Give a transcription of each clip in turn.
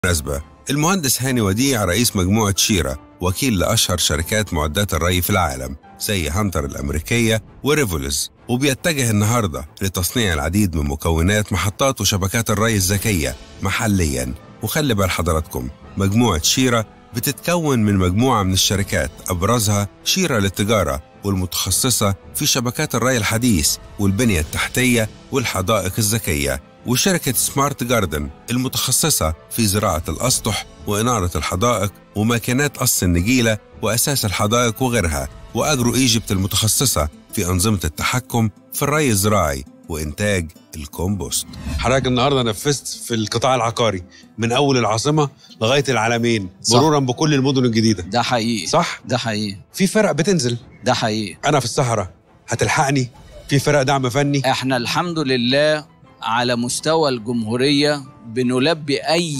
بالمناسبة المهندس هاني وديع رئيس مجموعة شيرا وكيل لأشهر شركات معدات الري في العالم زي هانتر الأمريكية وريفولز وبيتجه النهاردة لتصنيع العديد من مكونات محطات وشبكات الري الذكية محليا وخلي بال حضراتكم مجموعة شيرا بتتكون من مجموعة من الشركات أبرزها شيرا للتجارة والمتخصصة في شبكات الري الحديث والبنية التحتية والحدائق الذكية وشركة سمارت جاردن المتخصصة في زراعة الأسطح وإنارة الحدائق وماكينات قص النجيلة وأساس الحدائق وغيرها وأجرو إيجيبت المتخصصة في أنظمة التحكم في الري الزراعي وإنتاج الكومبوست حضرتك النهارده نفذت في القطاع العقاري من اول العاصمه لغايه العالمين صح. مرورا بكل المدن الجديده ده حقيقي صح ده حقيقي في فرق بتنزل ده حقيقي انا في الصحراء هتلحقني في فرق دعم فني احنا الحمد لله على مستوى الجمهورية بنلبي أي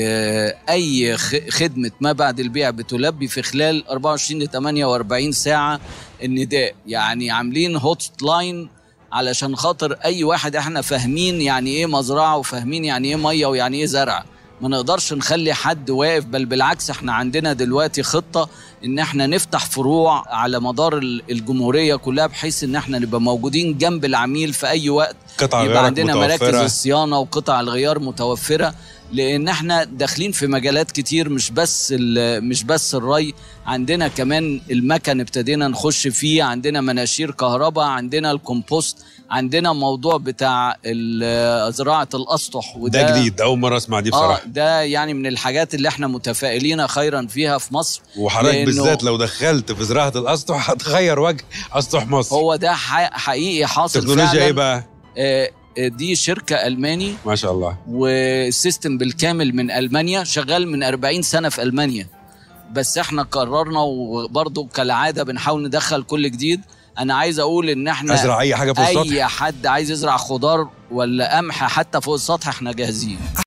أي خ- خدمة ما بعد البيع بتلبي في خلال 24 ل 48 ساعة النداء يعني عاملين هوت لاين علشان خاطر أي واحد احنا فاهمين يعني إيه مزرعة وفاهمين يعني إيه مية ويعني إيه زرع ما نقدرش نخلي حد واقف بل بالعكس احنا عندنا دلوقتي خطة ان احنا نفتح فروع على مدار ال- الجمهورية كلها بحيث ان احنا نبقى موجودين جنب العميل في اي وقت قطع يبقى غيارك عندنا مراكز متوفرة. الصيانه وقطع الغيار متوفره لان احنا داخلين في مجالات كتير مش بس ال- مش بس الري عندنا كمان المكن ابتدينا نخش فيه عندنا مناشير كهرباء عندنا الكومبوست عندنا موضوع بتاع ال- زراعه الاسطح وده ده جديد اول مره اسمع دي اه بصراحه ده يعني من الحاجات اللي احنا متفائلين خيرا فيها في مصر وحضرتك لأنه بالذات لو دخلت في زراعه الاسطح هتغير وجه اسطح مصر هو ده ح- حقيقي حاصل تكنولوجيا فعلا ايه بقى آه، آه، دي شركه الماني ما شاء الله وسيستم بالكامل من المانيا شغال من 40 سنه في المانيا بس احنا قررنا وبرضه كالعاده بنحاول ندخل كل جديد انا عايز اقول ان احنا ازرع اي حاجه في السطح اي حد عايز يزرع خضار ولا قمح حتى فوق السطح احنا جاهزين